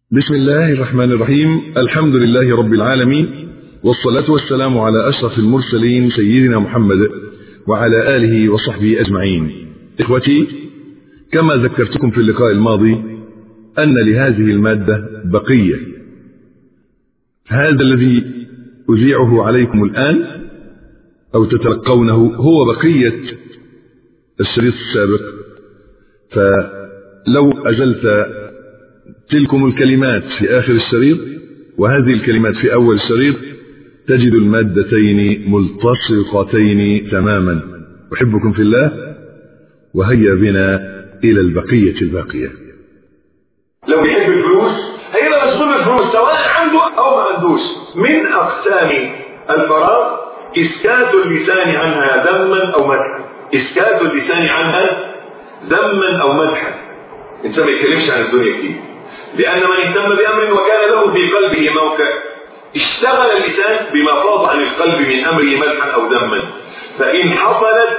بسم الله الرحمن الرحيم الحمد لله رب العالمين والصلاة والسلام على أشرف المرسلين سيدنا محمد وعلى آله وصحبه أجمعين إخوتي كما ذكرتكم في اللقاء الماضي أن لهذه المادة بقية هذا الذي أذيعه عليكم الآن أو تتلقونه هو بقية الشريط السابق فلو أزلت تلكم الكلمات في آخر الشريط وهذه الكلمات في أول الشريط تجد المادتين ملتصقتين تماما أحبكم في الله وهيا بنا إلى البقية الباقية لو بيحب الفلوس هيبقى مسؤول الفلوس سواء عنده أو ما عندوش من أقسام الفراغ إسكات اللسان عنها ذما أو مدحا إسكات اللسان عنها ذما أو مدحا الإنسان ما يتكلمش عن الدنيا كتير لأن من اهتم بأمر وكان له في قلبه موقع اشتغل اللسان بما فاض عن القلب من أمره مدحا أو ذما فإن حصلت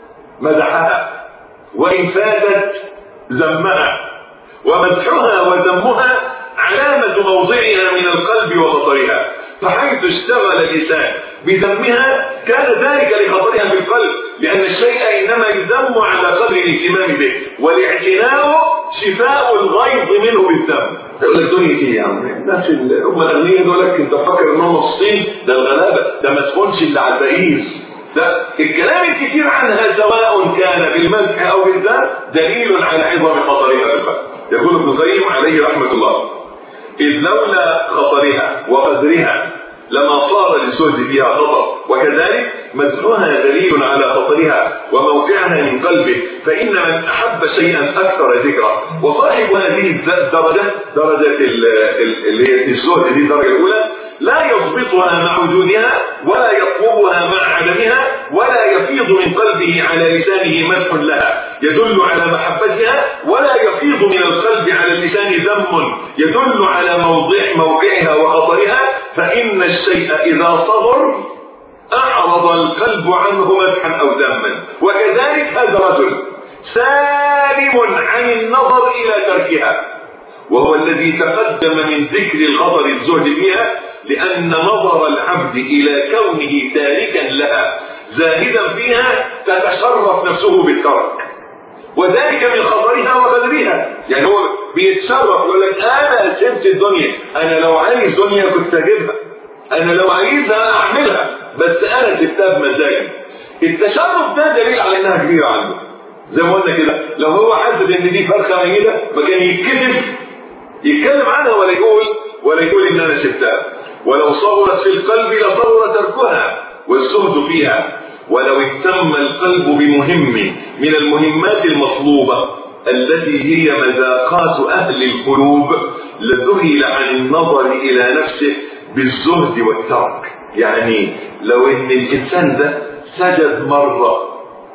مدحها وإن فاتت ذمها ومدحها وذمها علامة موضعها من القلب وخطرها فحيث اشتغل اللسان بذمها كان ذلك لخطرها في القلب لأن الشيء إنما يذم على قدر الاهتمام به والاعتناء شفاء الغيظ منه بالذم يقول لك دنيا ايه يا عم الناس هم الاغنياء دول انت فاكر انهم مبسوطين ده الغلابه ده ما تكونش اللي على البئيس لا الكلام الكثير عنها سواء كان بالمدح او بالذم دليل على عظم خطرها في القلب يقول ابن القيم عليه رحمه الله إذ لولا خطرها وقدرها لما صار للزهد فيها خطر وكذلك مدحها دليل على خطرها وموقعها من قلبه فإن من أحب شيئا أكثر ذكره وصاحب هذه الدرجة درجة اللي هي الزهد دي الدرجة الأولى لا يضبطها مع وجودها ولا يطلبها مع عدمها ولا يفيض من قلبه على لسانه مدح لها يدل على محبتها ولا يفيض من القلب على اللسان ذم يدل على موضع موقعها وخطرها فإن الشيء إذا صبر أعرض القلب عنه مدحا أو ذما وكذلك هذا رجل سالم عن النظر إلى تركها وهو الذي تقدم من ذكر الخطر الزهد فيها لأن نظر العبد إلى كونه تاركا لها زاهدا فيها تتشرف نفسه بالترك وذلك من خطرها وقدرها يعني هو بيتشرف يقول لك انا سبت الدنيا انا لو عايز دنيا كنت اجيبها انا لو عايزها اعملها بس انا سبتها بمزاجي التشرف ده دليل على انها كبيره عنده زي ما قلنا كده لو هو حاسس ان دي فرخه ميته ما كان يتكذب يتكلم عنها ولا يقول ولا يقول ان انا سبتها ولو صغرت في القلب لصغر تركها والزهد فيها ولو اهتم القلب بمهم من المهمات المطلوبة التي هي مذاقات أهل القلوب لذهل عن النظر إلى نفسه بالزهد والترك يعني لو ان الإنسان ده سجد مرة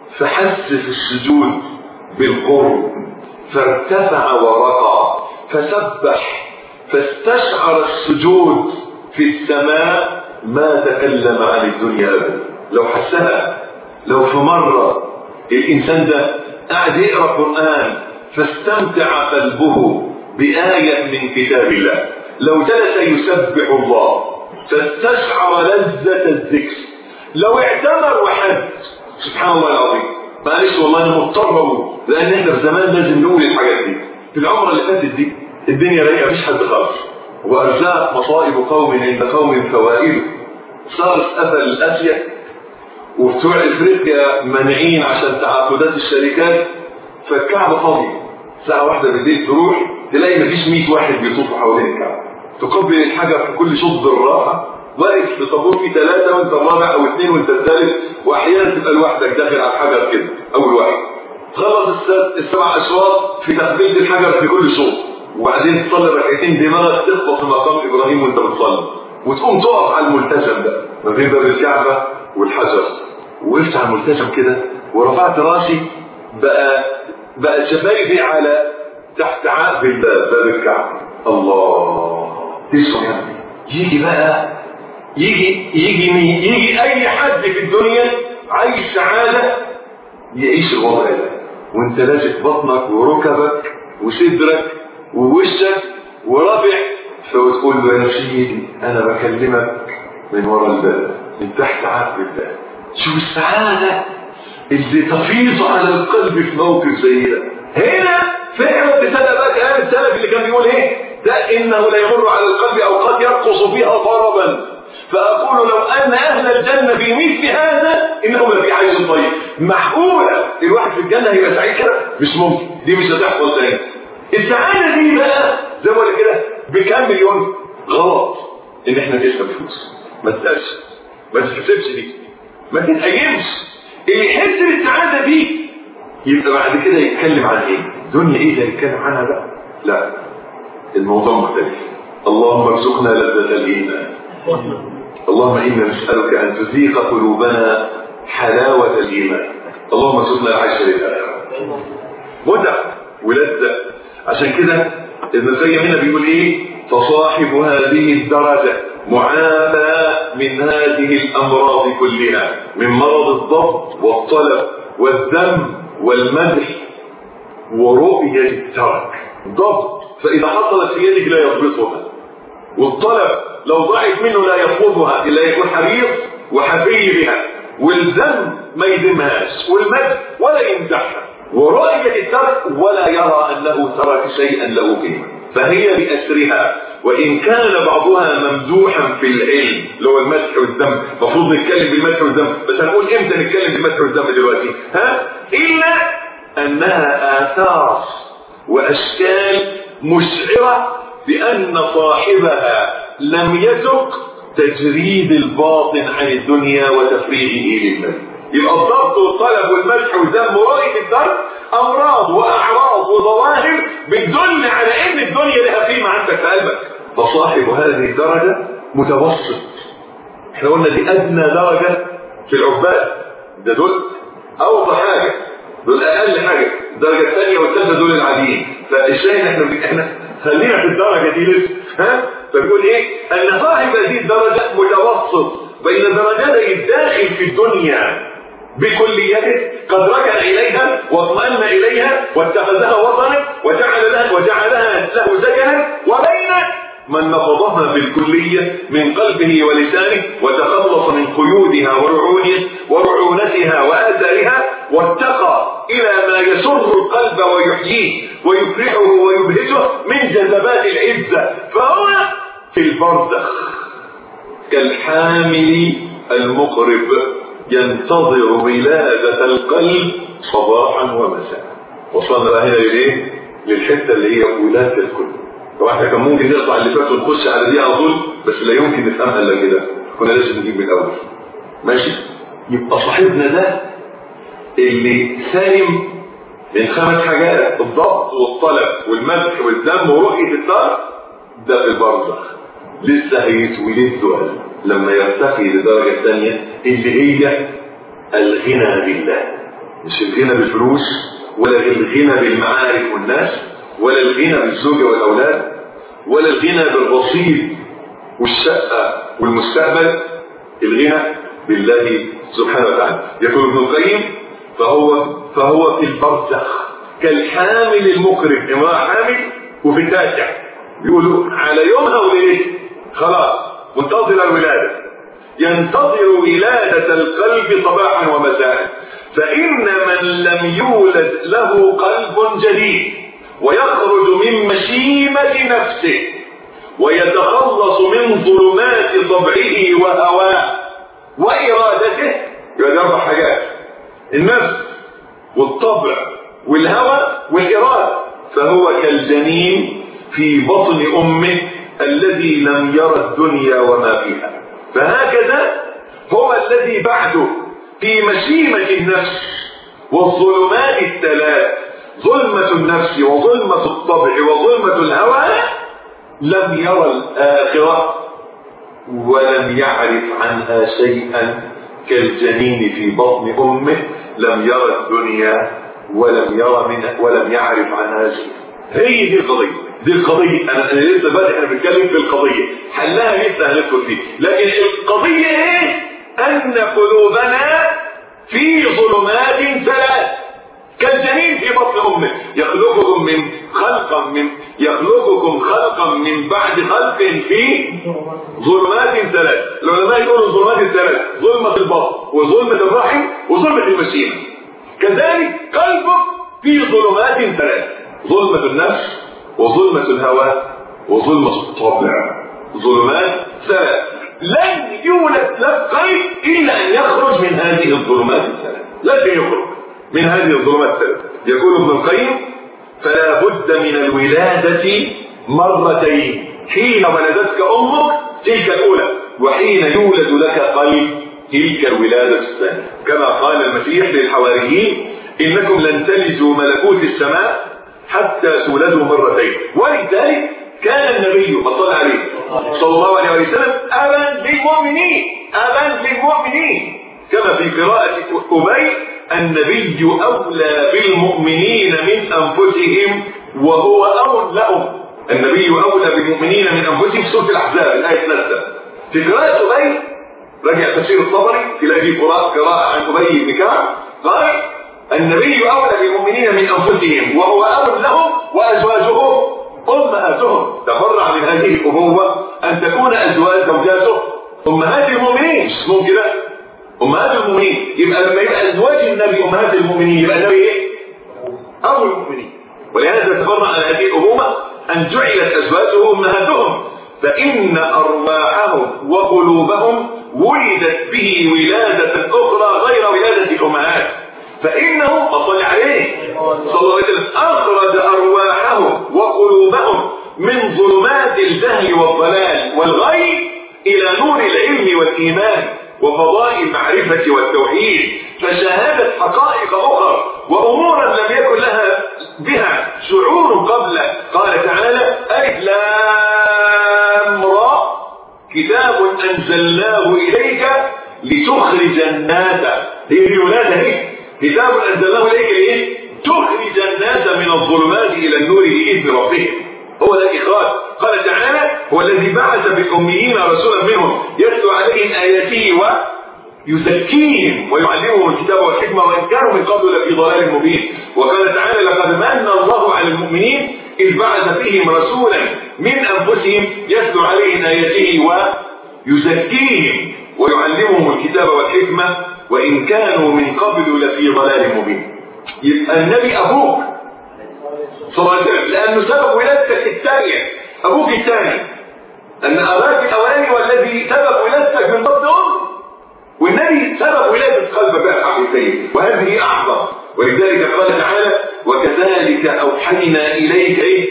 فحس في السجود بالقرب فارتفع ورقى فسبح فاستشعر السجود في السماء ما تكلم عن الدنيا أبدا لو حسها لو في مرة الإنسان ده قاعد يقرأ قرآن فاستمتع قلبه بآية من كتاب الله لو جلس يسبح الله فاستشعر لذة الذكر لو اعتمر وحج سبحان الله العظيم معلش والله انا مضطر اقول لان احنا في زمان لازم نقول الحاجات دي في العمره اللي فاتت دي الدنيا رايقه مفيش حد خالص وارزاق مصائب قوم عند قوم فوائد صار قفل الاسيا وبتوع افريقيا مانعين عشان تعاقدات الشركات فالكعبه فاضيه الساعه واحدة بالليل تروح تلاقي مفيش 100 واحد بيطوفوا حوالين الكعبه تقبل الحجر في كل شوط بالراحه واقف في طابور فيه ثلاثه وانت الرابع او اثنين وانت الثالث واحيانا تبقى لوحدك داخل على الحجر كده اول واحد تخلص السبع اشواط في تقبيل الحجر في كل شوط وبعدين تصلي ركعتين دماغك تخبط في مقام ابراهيم وانت بتصلي وتقوم تقف على الملتزم ده ما بين باب الكعبه والحجر وقفت على الملتزم كده ورفعت راسي بقى بقى شفايفي على تحت عقب الباب باب الكعبه الله تسمع يعني يجي بقى يجي يجي مين يجي اي حد في الدنيا عايش سعاده يعيش الوضع ده وانت لازق بطنك وركبك وصدرك ووشك ورافع فوتقول له يا سيدي انا بكلمك من ورا الباب من تحت عقب الباب شوف السعادة اللي تفيض على القلب في موقف زي ده هنا فعلا تصدق بقى كلام السلف اللي كان بيقول ايه ده انه لا يمر على القلب اوقات يرقص فيها ضربا فاقول لو ان اهل الجنه في مثل هذا انهم لفي عيش طيب معقوله الواحد في الجنه هيبقى سعيد كده مش ممكن دي مش هتحصل تاني السعاده دي بقى زي ما بقول كده بكام مليون غلط ان احنا نكسب فلوس ما تسالش ما تحسبش دي ما تتقيمش اللي يحس بالسعاده دي يبقى بعد كده يتكلم عن ايه دنيا ايه اللي يتكلم عنها بقى لا الموضوع مختلف اللهم ارزقنا لذة الايمان اللهم انا نسالك ان تزيغ قلوبنا حلاوة الايمان اللهم ارزقنا العيش للاخره متع ولذة عشان كده ابن القيم هنا بيقول ايه فصاحب هذه الدرجة معافى من هذه الامراض كلها من مرض الضبط والطلب والذم والمدح ورؤية الترك ضبط فإذا حصلت في يدك لا يضبطها والطلب لو ضاعت منه لا يطلبها إلا يكون حريص وحفي بها والذم ما يذمهاش والمدح ولا يمدحها ورؤية الترك ولا يرى أنه ترك شيئا له قيمة فهي بأسرها وإن كان بعضها ممدوحا في العلم اللي هو المدح والذم المفروض نتكلم بالمدح والذم بس هنقول امتى نتكلم بالمدح والذم دلوقتي ها إلا أنها آثار وأشكال مشعرة بأن صاحبها لم يذق تجريد الباطن عن الدنيا وتفريغه للمال يبقى الضبط والطلب والمدح والذم ورؤية الدرب أمراض وأعراض وظواهر بتدل على أن الدنيا لها قيمة عندك في قلبك فصاحب هذه الدرجة متوسط احنا قلنا دي أدنى درجة في العباد ده دول أوضح حاجة دول أقل حاجة الدرجة الثانية والثالثة دول العاديين فالشاهد احنا احنا خلينا في الدرجة دي لسه ها فبيقول ايه ان صاحب هذه الدرجة متوسط بين درجتي الداخل في الدنيا بكليته قد ركن اليها واطمأن اليها واتخذها وطنا وجعل لها وجعلها له سكنا وبين من نفضها بالكلية من قلبه ولسانه وتخلص من قيودها ورعونها ورعونتها وآثارها واتقى إلى ما يسر القلب ويحييه ويفرحه ويبهجه من جذبات العزة فهو في البرزخ كالحامل المقرب ينتظر ولادة القلب صباحا ومساء وصلنا هنا للايه؟ للحتة اللي هي ولادة القلب واحنا كان ممكن نقطع اللي فات ونخش على دي على طول بس لا يمكن نفهمها الا كده كنا لازم نجيب من الاول ماشي يبقى صاحبنا ده اللي سالم من خمس حاجات الضبط والطلب والمدح والذم ورؤية الدار ده في البرزخ لسه هيتولد له لما يرتقي للدرجة الثانية اللي هي الغنى بالله مش الغنى بالفلوس ولا الغنى بالمعارف والناس ولا الغنى بالزوجة والأولاد ولا الغنى بالرصيد والشقة والمستقبل الغنى بالله سبحانه وتعالى يقول ابن القيم فهو فهو في البرزخ كالحامل المقرب امرأة حامل وفي تاسع بيقولوا على يومها وليلتها خلاص منتظر الولادة ينتظر ولادة القلب صباحا ومساء فإن من لم يولد له قلب جديد ويخرج من مشيمة نفسه ويتخلص من ظلمات طبعه وهواه وإرادته يبقى أربع حاجات النفس والطبع والهوى والإرادة فهو كالجنين في بطن أمه الذي لم يرى الدنيا وما فيها فهكذا هو الذي بعده في مشيمة النفس والظلمات الثلاث ظلمة النفس وظلمة الطبع وظلمة الهوى لم يرى الآخرة ولم يعرف عنها شيئا كالجنين في بطن أمه لم يرى الدنيا ولم يرى منها ولم يعرف عنها شيئا هي دي القضية دي القضية أنا, أنا لسه بادئ أنا بتكلم في القضية حلها لسه هندخل فيه لكن القضية إيه؟ أن قلوبنا في ظلمات ثلاث كالجنين في بطن أمه يخلقهم من خلقا من يخلقكم خلقا من بعد خلق في ظلمات ثلاث العلماء يقولوا الظلمات الثلاث ظلمة البطن وظلمة الرحم وظلمة المشيمة كذلك قلبك في ظلمات ثلاث ظلمة النفس وظلمة الهوى وظلمة الطبع ظلمات ثلاث لن يولد لك قلب إلا أن يخرج من هذه الظلمات الثلاث لن يخرج من هذه الظلمات الثلاث يقول ابن القيم فلا بد من الولادة مرتين حين ولدتك أمك تلك الأولى وحين يولد لك قلب تلك الولادة الثانية كما قال المسيح للحواريين إنكم لن تلجوا ملكوت السماء حتى تولدوا مرتين ولذلك كان النبي صلى عليه صلى الله عليه وسلم أبا للمؤمنين أبا للمؤمنين كما في قراءة أبي النبي أولى بالمؤمنين من أنفسهم وهو أولى لهم النبي أولى بالمؤمنين من أنفسهم في سورة الأحزاب الآية 3 في قراءة أبي رجع تفسير الطبري تلاقي في قراءة قراءة عن أبي بن كعب قال النبي أولى بالمؤمنين من أنفسهم وهو أولى لهم وأزواجه أمهاتهم تفرع من هذه الأبوة أن تكون أزواج زوجاته أمهات المؤمنين مش اسمهم كده أمهات المؤمنين يبقى لما يبقى أزواج النبي أمهات المؤمنين يبقى النبي إيه؟ أبو المؤمنين ولهذا تفرع عن هذه الأبوة أن جعلت أزواجه أمهاتهم فإن أرواحهم وقلوبهم ولدت به ولادة أخرى غير ولادة الأمهات فإنه أصل عليه صلى الله عليه وسلم أخرج أرواحهم وقلوبهم من ظلمات الجهل والضلال والغي إلى نور العلم والإيمان وفضاء المعرفة والتوحيد فشاهدت حقائق أخرى وأمورا لم يكن لها بها شعور قبل قال تعالى ألف لام را كتاب أنزلناه إليك لتخرج الناس هي دي ولادة هي كتاب أنزلناه إليك لإيه؟ تخرج الناس من الظلمات إلى النور بإذن ربهم هو ده الإخراج قال تعالى هو الذي بعث بالأميين رسولا منهم يتلو عليهم آياته ويزكيهم ويعلمهم الكتاب والحكمة وإن كانوا من قبل لفي ضلال مبين وقال تعالى لقد من الله على المؤمنين إذ بعث فيهم رسولا من أنفسهم يتلو عليهم آياته ويزكيهم ويعلمهم الكتاب والحكمة وإن كانوا من قبل لفي ضلال مبين يبقى النبي أبوك صلى الله عليه وسلم لأنه سبب ولادتك الثانية أبوك الثاني أن أباك الأولاني والذي سبب ولادتك من بطن أم والنبي سبب ولادة قلبك بقى حقيقية وهذه أعظم ولذلك قال تعالى وكذلك أوحينا إليك إيه؟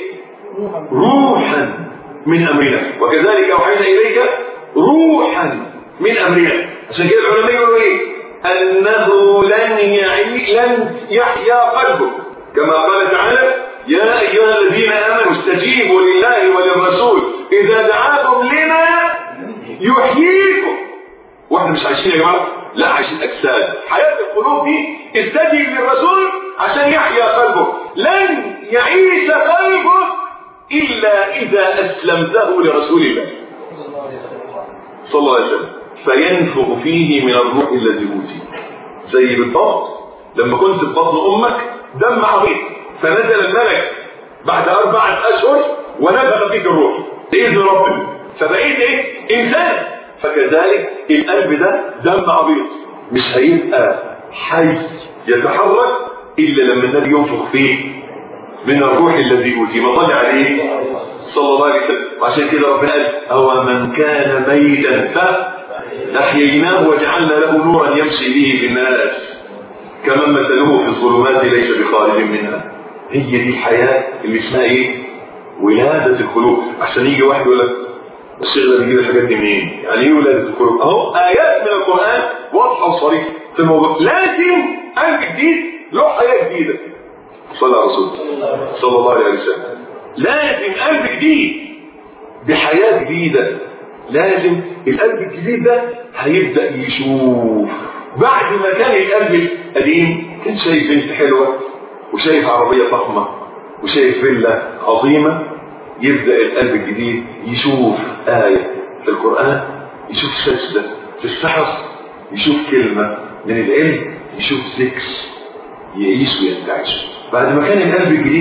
روحا من أمرنا وكذلك أوحينا إليك روحا من أمرنا عشان كده العلماء يقولوا إيه؟ أنه لن يعي لن يحيا قلبك كما قال تعالى يا أيها الذين آمنوا استجيبوا لله وللرسول إذا دعاكم لما يحييكم واحنا مش عايشين يا جماعة لا عايشين أجساد حياة القلوب دي استجيب للرسول عشان يحيا قلبك لن يعيش قلبك إلا إذا أسلمته لرسول الله صلى الله عليه وسلم فينفخ فيه من الروح الذي أوتي زي بالضبط لما كنت في بطن أمك دم عظيم فنزل الملك بعد أربعة أشهر ونفخ فيك الروح بإذن ربنا فبقيت إيه؟ إنسان فكذلك القلب ده دم عبيط مش هيبقى حي يتحرك إلا لما النبي ينفخ فيه من الروح الذي أوتي ما طلع عليه صلى الله عليه وسلم وعشان كده ربنا قال أو من كان ميتا فأحييناه وجعلنا له نورا يمشي به في الناس كمن مثله في الظلمات ليس بخارج منها هي دي الحياة اللي اسمها ايه ولادة القلوب عشان يجي واحد يقول لك الشيخ ده بيجيب الحاجات دي منين يعني ايه ولادة القلوب اهو ايات من القرآن واضحة وصريحة في الموضوع لازم قلب جديد له حياة جديدة صلى الله عليه وسلم صلى الله عليه وسلم لازم قلب جديد بحياة جديدة لازم القلب الجديد ده هيبدأ يشوف بعد ما كان القلب القديم كان شايف بنت حلوة وشايف عربية فخمة وشايف فيلا عظيمة يبدأ القلب الجديد يشوف آية في القرآن يشوف سجدة في السحر يشوف كلمة من العلم يشوف ذكر يعيش وينتعش بعد ما كان القلب الجديد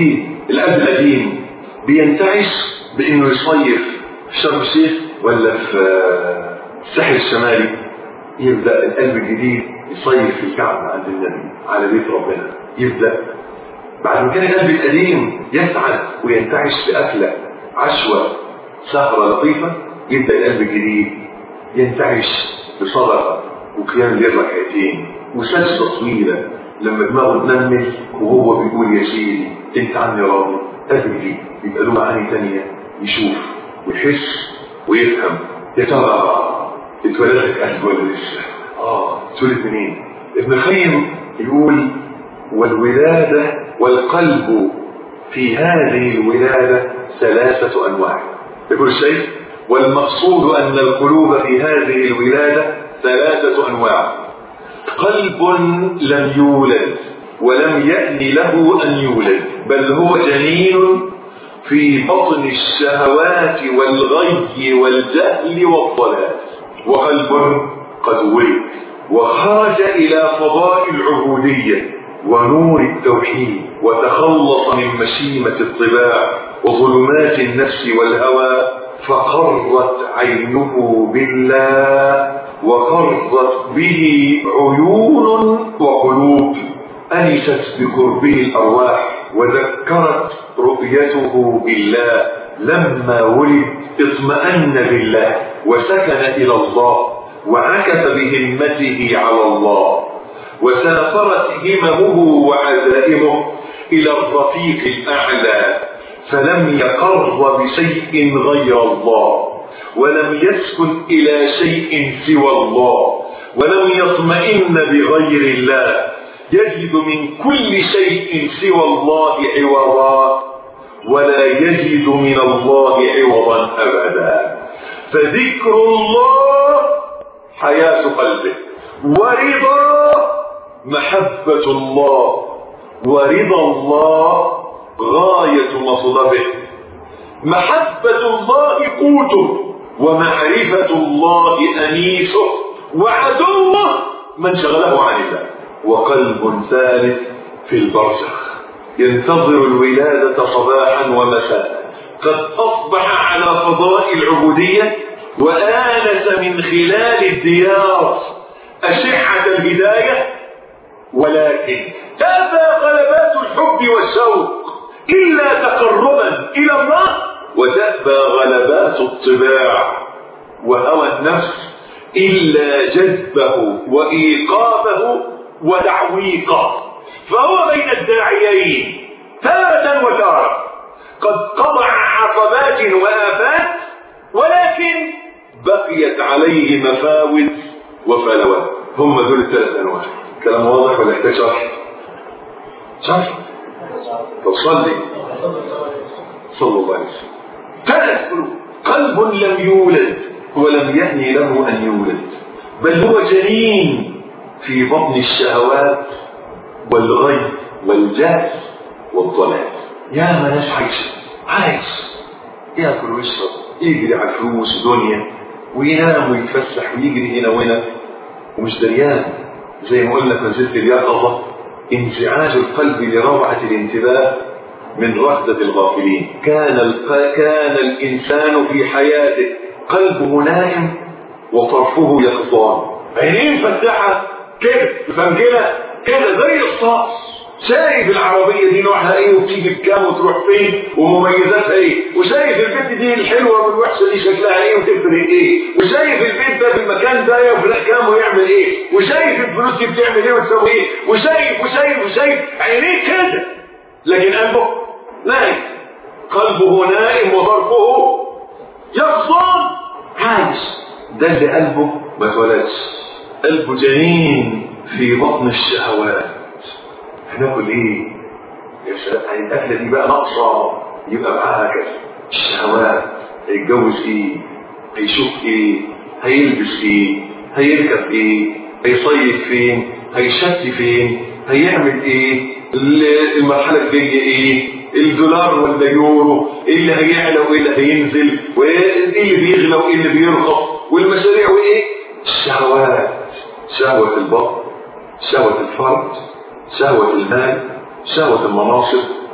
القلب القديم بينتعش بانه يصيف في شرم الشيخ ولا في الساحل الشمالي يبدا القلب الجديد يصيف في الكعبه عند النبي على بيت ربنا يبدا بعد ما كان القلب القديم يسعد وينتعش باكله عشوه سهره لطيفه يبدا القلب الجديد ينتعش بصدقه وقيام الليل ركعتين وسجده طويله لما دماغه تنمل وهو بيقول يا سيدي انت عني راضي ادري يبقى له معاني ثانيه يشوف ويحس ويفهم يا ترى اتولدت قلب ولا لسه؟ اه اتولد منين؟ ابن القيم يقول والولاده والقلب في هذه الولاده ثلاثه انواع يقول شيء والمقصود ان القلوب في هذه الولاده ثلاثه انواع قلب لم يولد ولم يأن له أن يولد بل هو جنين في بطن الشهوات والغي والجهل والضلال وقلب قد ولد وخرج إلى فضاء العبودية ونور التوحيد وتخلص من مشيمة الطباع وظلمات النفس والهوى فقرت عينه بالله وقرت به عيون وقلوب أنست بقربه الأرواح وذكرت رؤيته بالله لما ولد اطمأن بالله وسكن إلى الله وعكف بهمته على الله وسافرت هممه وعزائمه إلى الرفيق الأعلى فلم يقر بشيء غير الله ولم يسكن إلى شيء سوى الله ولم يطمئن بغير الله يجد من كل شيء سوى الله عوضا ولا يجد من الله عوضا أبدا فذكر الله حياة قلبه ورضا محبة الله ورضا الله غاية مطلبه محبة الله قوته ومعرفة الله أنيسه وعدوه من شغله عن الله وقلب ثالث في البرزخ ينتظر الولادة صباحا ومساء قد أصبح على فضاء العبودية وآنس من خلال الديار أشعة الهداية ولكن تأبى غلبات الحب والشوق إلا تقربا إلى الله وتأبى غلبات الطباع وهوى النفس إلا جذبه وإيقافه وتعويقه فهو بين الداعيين تارة وتارة قد قطع عقبات وآفات ولكن بقيت عليه مفاوز وفلوات هم دول الثلاث أنواع كلام واضح ولا يحتاج شرح؟ شرح؟ طب صلي صلى الله عليه وسلم ثلاث قلوب قلب لم يولد ولم يهني له أن يولد بل هو جنين في بطن الشهوات والغي والجهل والضلال يا ما ناس عايش عايش ياكل ويشرب يجري على الفلوس دنيا وينام ويتفسح ويجري هنا وهنا ومش دريان زي ما قلنا في منزله اليقظه انزعاج القلب لروعه الانتباه من رهدة الغافلين كان الق... كان الإنسان في حياته قلبه نائم وطرفه يخضان عينين فتحة كده مفنجلة كده زي الصاص شايف العربية دي نوعها ايه وبتيجي بكام وتروح فين ومميزاتها ايه وشايف البنت دي الحلوة والوحشة دي شكلها ايه وتفرق ايه وشايف البيت ده في المكان ده وفي كام ويعمل ايه وشايف الفلوس دي بتعمل ايه وتسوي ايه وشايف وشايف وشايف عينيه كده لكن قلبه نائم قلبه نائم وظرفه يقصد عايش ده اللي قلبه ما اتولدش قلبه جنين في بطن الشهوات هناكل ايه يا سلام الاكله دي بقى ناقصه يبقى معاها كذا الشهوات هيتجوز ايه هيشوف ايه هيلبس ايه هيركب ايه هيصيف فين هيشتي فين هيعمل ايه المرحله الجايه ايه الدولار ولا يورو ايه اللي هيعلى وايه اللي هينزل وايه اللي بيغلى وايه اللي بيرخص والمشاريع وايه الشهوات شهوة البطن شهوة الفرد شهوة المال شهوة المناصب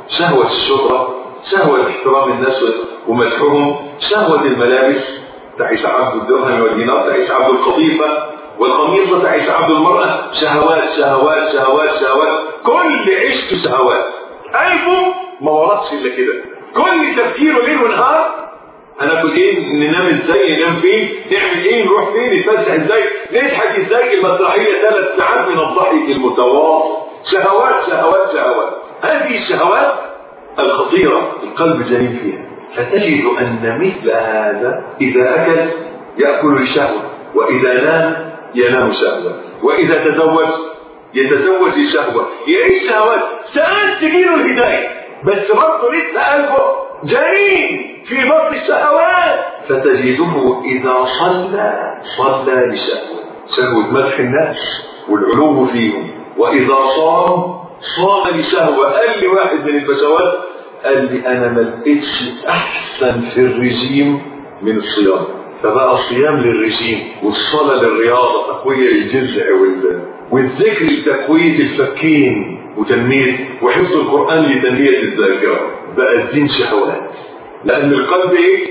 شهوة الشهرة شهوة احترام الناس ومدحهم شهوة الملابس تعيش عبد الدرهم والدينار تعيش عبد القطيفة والقميصة تعيش عبد المرأة شهوات شهوات شهوات شهوات كل عيشته شهوات قلبه ما وردش الا كده كل تفكيره ليل ونهار هناكل ايه ننام ازاي ننام فين نعمل ايه نروح فين نتفسح ازاي نضحك ازاي المسرحيه ثلاث ساعات من الضحك المتواصل شهوات شهوات شهوات هذه الشهوات الخطيره القلب جميل فيها فتجد ان مثل هذا اذا اكل ياكل لشهوه واذا نام ينام شهوه واذا تزوج يتزوج لشهوه يعيش شهوات ساعات تجيله الهدايه بس برضه لسه قلبه جريم في بطن الشهوات فتجده إذا صلى صلى لشهوة شهوة مدح الناس والعلو فيهم وإذا صام صام لشهوة قال لي واحد من البشوات قال لي أنا ما لقيتش أحسن في الرجيم من الصيام فبقى الصيام للرجيم والصلاة للرياضة تقوية الجزع وال... والذكر لتقوية الفكين وتنمية وحفظ القرآن لتنمية الذاكرة بقى الدين شهوات لأن القلب إيه؟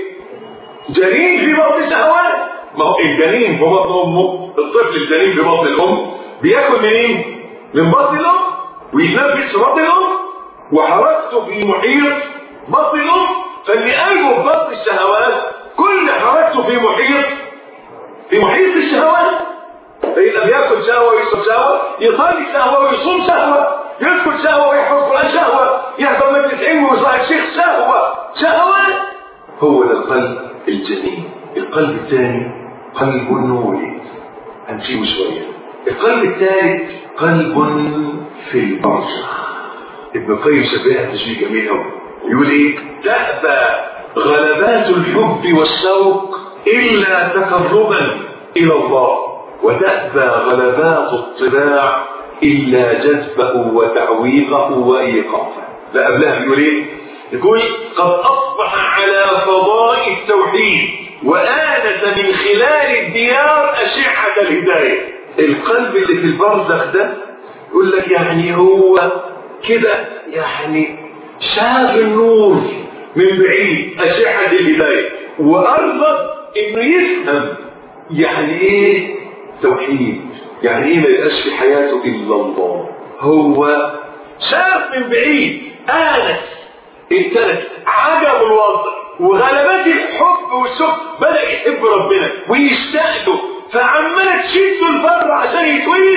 جنين في بطن شهوات ما هو الجنين في بطن أمه الطفل الجنين في بطن الأم بياكل منين؟ من بطن الأم ويتنفس في بطن الأم وحركته في محيط بطن الأم فاللي قلبه في بطن الشهوات كل حركته في محيط في محيط الشهوات فإذا بياكل شهوة ويشرب شهوة يصلي شهوة ويصوم شهوة يدخل شهوة ويحفظ قرآن شهوة يحضر مجلس علم ويصاحب شيخ شهوة شهوات هو ده القلب الجميل القلب الثاني قلب نوري هنسيبه شوية القلب الثالث قلب في البرزخ ابن القيم شبهها تشبيه جميل قوي يقول ايه تأبى غلبات الحب والشوق إلا تقربا إلى الله وتأبى غلبات الطباع إلا جذبه وتعويضه وإيقافه لا قبلها بيقول إيه؟ يقول قد أصبح على فضاء التوحيد وآنس من خلال الديار أشعة الهداية القلب اللي في البرزخ ده يقول لك يعني هو كده يعني شاف النور من بعيد أشعة الهداية وأرضى إنه يفهم يعني إيه توحيد يعني ايه ما يبقاش في حياته الا الله هو شاف من بعيد انس ابتدت عجب الوضع وغلبات الحب والشوق بدا يحب ربنا ويشتاق له فعماله تشده البر عشان يتولد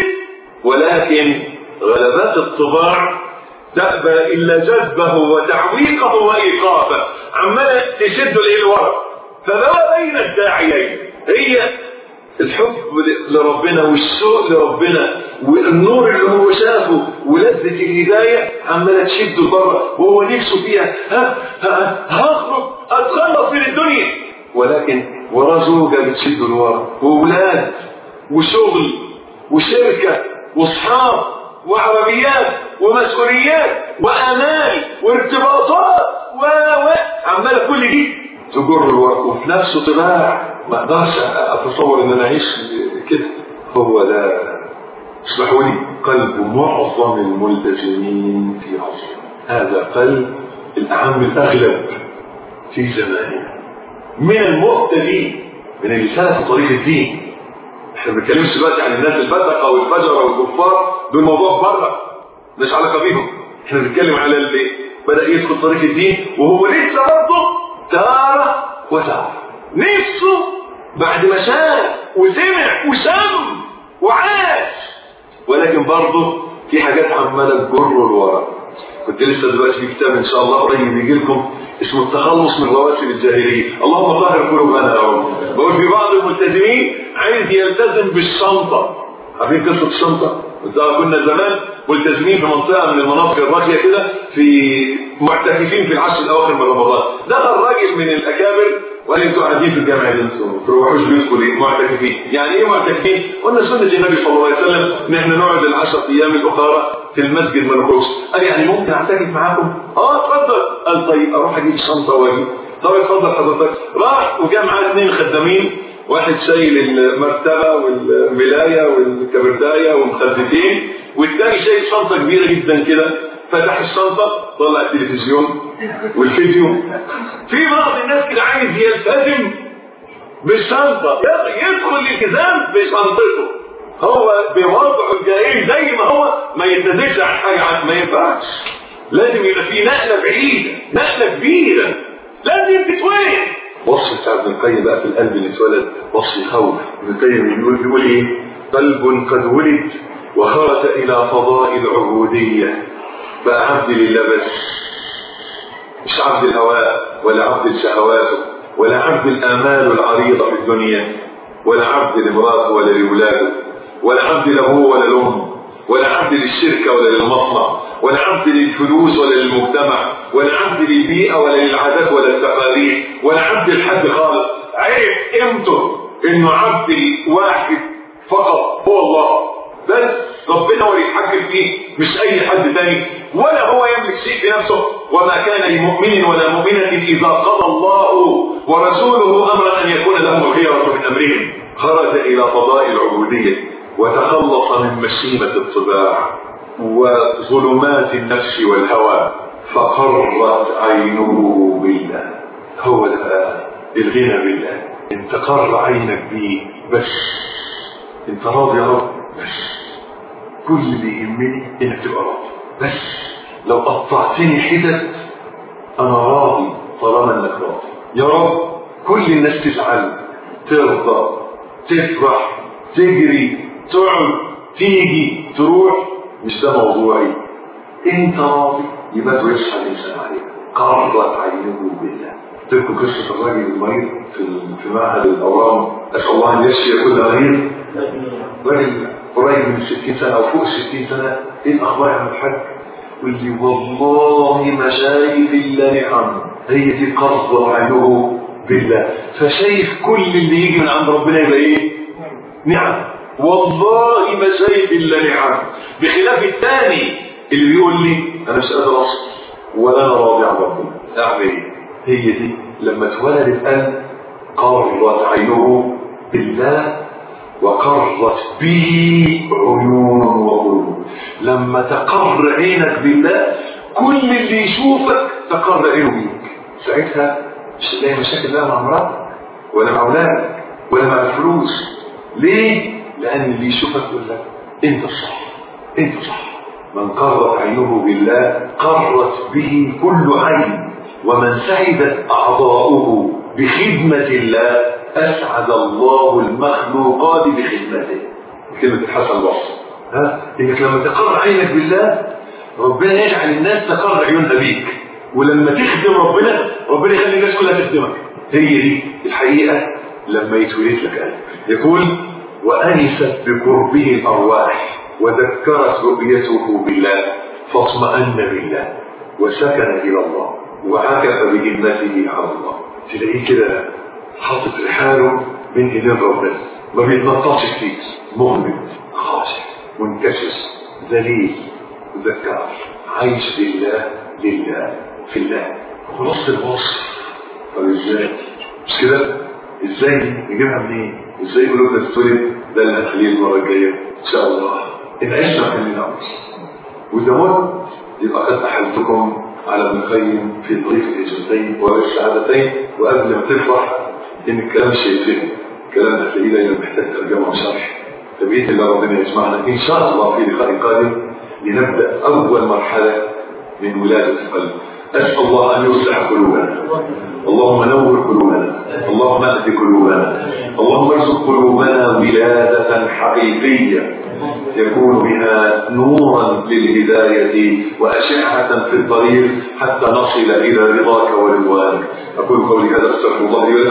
ولكن غلبات الطباع تأبى إلا جذبه وتعويقه وإيقافه عمالة تشده إلى الورق فما بين الداعيين هي الحب لربنا والشوق لربنا والنور اللي هو شافه ولذة الهداية عمالة تشده بره وهو نفسه فيها ها ها هخرج اتخلص من الدنيا ولكن وراه زوجة بتشده لورا واولاد وشغل وشركة واصحاب وعربيات ومسؤوليات وامال وارتباطات و و عماله كل دي تجر الورق وفي نفسه طباع ما اقدرش اتصور ان انا اعيش كده هو ده اسمحوا لي قلب معظم الملتزمين في عصره هذا قلب الاعم الاغلب في زماننا من المهتدين من اللي سلكوا طريق الدين احنا ما بنتكلمش دلوقتي عن الناس الفسقه والفجره والكفار دول موضوع بره مش علاقه بيهم احنا بنتكلم على اللي بدا يدخل طريق الدين وهو لسه برضه تاره وتاره نفسه بعد ما شاف وسمع وشم وعاش ولكن برضه في حاجات عماله تجر لورا كنت لسه دلوقتي في كتاب ان شاء الله قريب يجي لكم اسمه التخلص من رواسب الجاهليه اللهم طهر قلوبنا يا رب بقول في بعض الملتزمين عايز يلتزم بالشنطه عارفين قصه الشنطه كنا زمان ملتزمين في منطقه من المناطق الراقيه كده في معتكفين في العشر الاواخر من رمضان دخل راجل من الاكابر وقال انتوا قاعدين في الجامع اللي انتوا ما تروحوش بيتكم ليه معتكفين يعني ايه معتكفين قلنا سنه النبي صلى الله عليه وسلم ان احنا نقعد العشر ايام الاخرى في المسجد ما نخرجش قال يعني ممكن اعتكف معاكم اه اتفضل قال طيب اروح اجيب شنطه واجي طب اتفضل حضرتك راح وجاء معاه اثنين خدامين واحد شايل المرتبة والملاية والكبرداية والمخدتين والتاني شايل شنطة كبيرة جدا كده فتح الشنطه طلع التلفزيون والفيديو في بعض الناس كده عايز يلتزم بالشنطه يدخل الالتزام بشنطته هو بوضعه الجاهلي زي ما هو ما يتنزلش عن حاجه عن ما ينفعش لازم يبقى في نقله بعيده نقله كبيره لازم تتوين وصف بتاع ابن القيم بقى في القلب اللي اتولد وصف يخوف ابن القيم بيقول بيقول ايه قلب قد ولد وخرج الى فضاء العبوديه بقى عبد لله بس مش عبد الهواء ولا عبد الشهوات ولا عبد الامال العريضه في الدنيا ولا عبد لامراته ولا لاولاده ولا عبد لابوه ولا لامه ولا عبد للشركه ولا للمصنع ولا عبد للفلوس ولا للمجتمع ولا عبد للبيئه ولا للعادات ولا التقاليد ولا عبد لحد خالص عرف قيمته انه عبد واحد فقط هو الله بس ربنا هو اللي يتحكم فيه مش اي حد تاني ولا هو يملك شيء في نفسه وما كان لمؤمن ولا مؤمنة اذا قضى الله ورسوله امرا ان يكون لهم الخيرة من امرهم خرج الى فضاء العبودية وتخلص من مشيمة الطباع وظلمات النفس والهوى فقرت عينه بالله هو ده الغنى بالله انت قر عينك بيه بس انت راضي يا رب بس كل اللي يهمني انك تبقى راضي بس لو قطعتني حتت انا راضي طالما انك راضي يا رب كل الناس تزعل ترضى تفرح تجري تقعد تيجي تروح مش ده موضوعي انت راضي يبقى يصحى الانسان عليك قرت عينه بالله تذكر قصة الراجل المريض في في معهد الأورام أسأل الله أن يشفي كل مريض راجل قريب من 60 سنة أو فوق 60 سنة إيه الأخبار يا عم الحاج؟ يقول لي والله ما شايف إلا نعم هي دي قرض عينه بالله فشايف كل اللي يجي من عند ربنا يبقى إيه؟ نعم والله ما شايف إلا نعم بخلاف الثاني اللي بيقول لي أنا مش قادر أصل ولا أنا راضي عن ربنا أعمل إيه؟ هي دي لما اتولد القلب قرت عينه بالله وقرت به عيون وقلوب لما تقر عينك بالله كل اللي يشوفك تقر عينه بيك ساعتها مش هتلاقي مشاكل بقى مع مراتك ولا مع اولادك ولا مع الفلوس ليه؟ لان اللي يشوفك يقول لك انت الصح انت صح من قرت عينه بالله قرت به كل عين ومن سعدت اعضاؤه بخدمه الله اسعد الله المخلوقات بخدمته كلمه الحسن البصري ها انك لما تقر عينك بالله ربنا يجعل الناس تقر عيونها بيك ولما تخدم ربنا ربنا يخلي الناس كلها تخدمك هي دي الحقيقه لما يتولد لك قلب يقول وانست بقربه الارواح وذكرت رؤيته بالله فاطمأن بالله وسكن الى الله وعكف بجنته على الله تلاقيه كده حاطط رحاله بين ايدين ربنا ما بيتنططش كتير مغمض خاشع منكسر ذليل ذكار عايش لله لله في الله خلاص الوصف طب ازاي مش كده ازاي نجيبها منين ازاي قلوبنا تتولد ده اللي هنخليه المره الجايه ان شاء الله ان عشنا خلينا نعمل واذا مت يبقى قد احلتكم على ابن القيم في طريق الهجرتين والسعادتين وقبل ما تفرح ان الكلام مش هيتفهم الكلام هتلاقيه دايما محتاج ترجمه وشرح فباذن الله ربنا يجمعنا ان شاء الله في لقاء قادم لنبدا اول مرحله من ولاده القلب اسال الله ان يصلح قلوبنا اللهم نور قلوبنا اللهم اهد قلوبنا اللهم ارزق قلوبنا ولاده حقيقيه يكون بها نورا للهداية وأشعة في الطريق حتى نصل إلى رضاك ورضوانك أقول قولي هذا استغفر الله لي